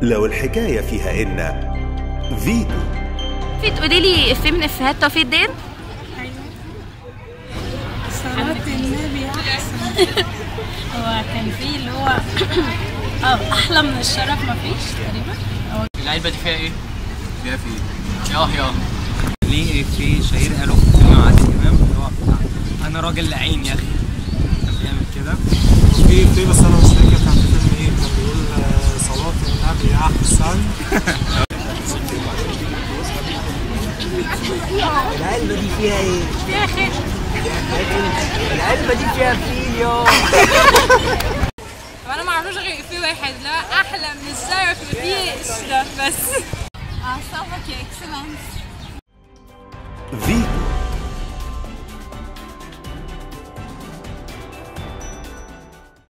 لو الحكاية فيها إن فيتو في تقولي لي افيه من افيهات توفيق الدين صلاة النبي أحسن هو كان في اللي هو اه أحلى من الشرف مفيش تقريبا هو العلبة دي فيها ايه؟ فيها في ياه ياه ليه في شهير قاله في فيلم عادل امام اللي هو انا راجل لعين يا اخي كان بيعمل كده في في بس انا مش فاكر كان في فيلم ايه كان بيقول آه، صلاة النبي احسن العلبة دي فيها ايه؟ فيها خير العلبة دي فيها فيل يا وانا ما اعرفش غير في واحد لا احلى من الشرف مفيش ده بس اعصابك يا اكسلانس فيتو